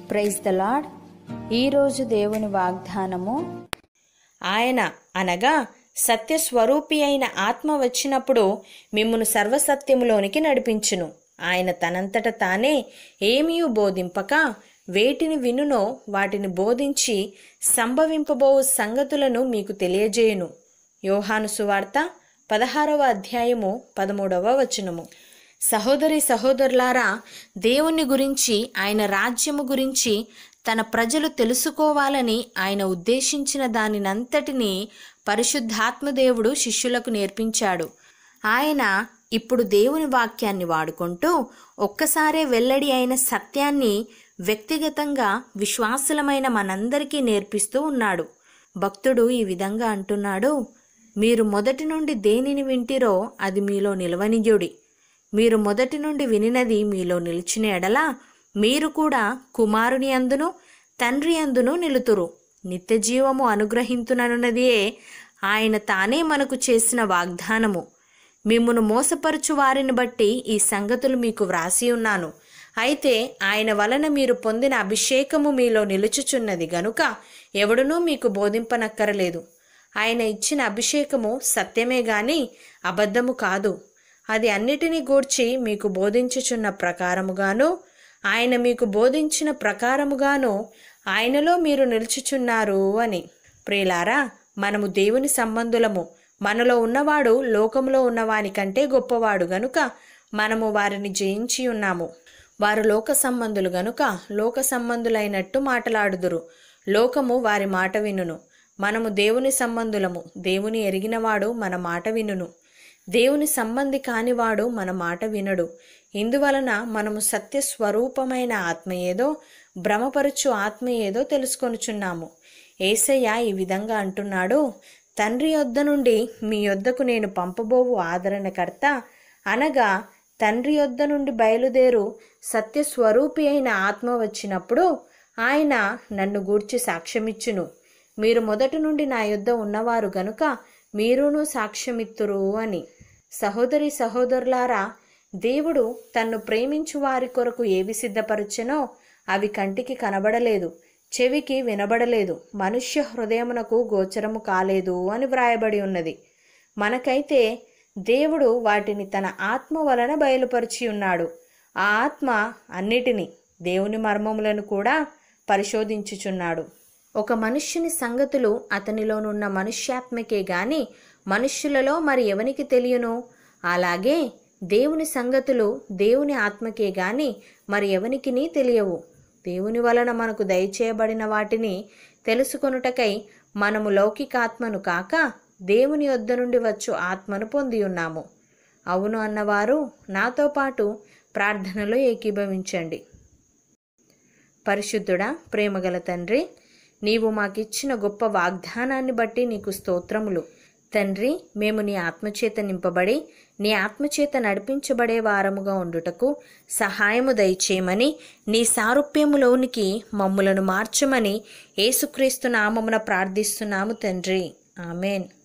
praise the lord ఈరోజు దేవుని వాగ్దానము ఆయన అనగా సత్యస్వరూపి అయిన ఆత్మ వచ్చినప్పుడు మిమ్మును సర్వసత్యములోనికి నడిపించును ఆయన తనంతట తానే ఏమీ బోధింపక వేటిని వినునో వాటిని బోధించి సంభవింపబో సంగతులను మీకు తెలియజేయును యోహాను సువార్త పదహారవ అధ్యాయము పదమూడవ వచనము సహోదరి సహోదరులారా దేవుని గురించి ఆయన రాజ్యము గురించి తన ప్రజలు తెలుసుకోవాలని ఆయన ఉద్దేశించిన దానినంతటినీ పరిశుద్ధాత్మదేవుడు శిష్యులకు నేర్పించాడు ఆయన ఇప్పుడు దేవుని వాక్యాన్ని వాడుకుంటూ ఒక్కసారే వెల్లడి అయిన సత్యాన్ని వ్యక్తిగతంగా విశ్వాసులమైన మనందరికీ నేర్పిస్తూ ఉన్నాడు భక్తుడు ఈ విధంగా అంటున్నాడు మీరు మొదటి నుండి దేనిని వింటిరో అది మీలో నిలవనియుడి మీరు మొదటి నుండి వినినది మీలో నిలిచిన ఎడల మీరు కూడా కుమారుని అందును తండ్రి అందును నిలుతురు నిత్య జీవము అనుగ్రహింతునన్నదియే ఆయన తానే మనకు చేసిన వాగ్దానము మిమ్మును మోసపరుచు వారిని బట్టి ఈ సంగతులు మీకు వ్రాసి ఉన్నాను అయితే ఆయన వలన మీరు పొందిన అభిషేకము మీలో నిలుచుచున్నది గనుక ఎవడునూ మీకు బోధింపనక్కరలేదు ఆయన ఇచ్చిన అభిషేకము సత్యమే గాని అబద్ధము కాదు అది అన్నిటినీ గూర్చి మీకు బోధించుచున్న ప్రకారముగాను ఆయన మీకు బోధించిన ప్రకారముగాను ఆయనలో మీరు నిలుచుచున్నారు అని ప్రియులారా మనము దేవుని సంబంధులము మనలో ఉన్నవాడు లోకములో ఉన్నవాని కంటే గొప్పవాడు గనుక మనము వారిని జయించి ఉన్నాము వారు లోక సంబంధులు గనుక లోక సంబంధులైనట్టు మాటలాడుదురు లోకము వారి మాట వినును మనము దేవుని సంబంధులము దేవుని ఎరిగినవాడు మన మాట వినును దేవుని సంబంధి కానివాడు మన మాట వినడు ఇందువలన మనము సత్య స్వరూపమైన ఆత్మ ఏదో భ్రమపరచు ఆత్మ ఏదో తెలుసుకొనుచున్నాము ఏసయ్య ఈ విధంగా అంటున్నాడు తండ్రి యొద్ద నుండి మీ యొద్దకు నేను పంపబోవు ఆదరణకర్త అనగా తండ్రి యొద్ద నుండి బయలుదేరు సత్యస్వరూపి అయిన ఆత్మ వచ్చినప్పుడు ఆయన నన్ను గూర్చి సాక్ష్యమిచ్చును మీరు మొదటి నుండి నా యొద్ద ఉన్నవారు గనుక మీరును సాక్ష్యమిత్తురు అని సహోదరి సహోదరులారా దేవుడు తన్ను ప్రేమించు వారి కొరకు ఏవి సిద్ధపరచెనో అవి కంటికి కనబడలేదు చెవికి వినబడలేదు మనుష్య హృదయమునకు గోచరము కాలేదు అని వ్రాయబడి ఉన్నది మనకైతే దేవుడు వాటిని తన ఆత్మ వలన బయలుపరిచి ఉన్నాడు ఆ ఆత్మ అన్నిటినీ దేవుని మర్మములను కూడా పరిశోధించుచున్నాడు ఒక మనుష్యుని సంగతులు అతనిలోనున్న మనుష్యాత్మకే గాని మనుష్యులలో మరి ఎవనికి తెలియను అలాగే దేవుని సంగతులు దేవుని ఆత్మకే గాని మరి ఎవనికిని తెలియవు దేవుని వలన మనకు దయచేయబడిన వాటిని తెలుసుకొనుటకై మనము లౌకికాత్మను కాక దేవుని వద్ద నుండి వచ్చు ఆత్మను పొంది ఉన్నాము అవును అన్నవారు నాతో పాటు ప్రార్థనలో ఏకీభవించండి పరిశుద్ధుడా ప్రేమగల తండ్రి నీవు మాకిచ్చిన గొప్ప వాగ్దానాన్ని బట్టి నీకు స్తోత్రములు తండ్రి మేము నీ ఆత్మచేత నింపబడి నీ ఆత్మచేత నడిపించబడే వారముగా ఉండుటకు సహాయము దయచేయమని నీ సారూప్యములోనికి మమ్ములను మార్చమని యేసుక్రీస్తు నామమున ప్రార్థిస్తున్నాము తండ్రి ఆమెన్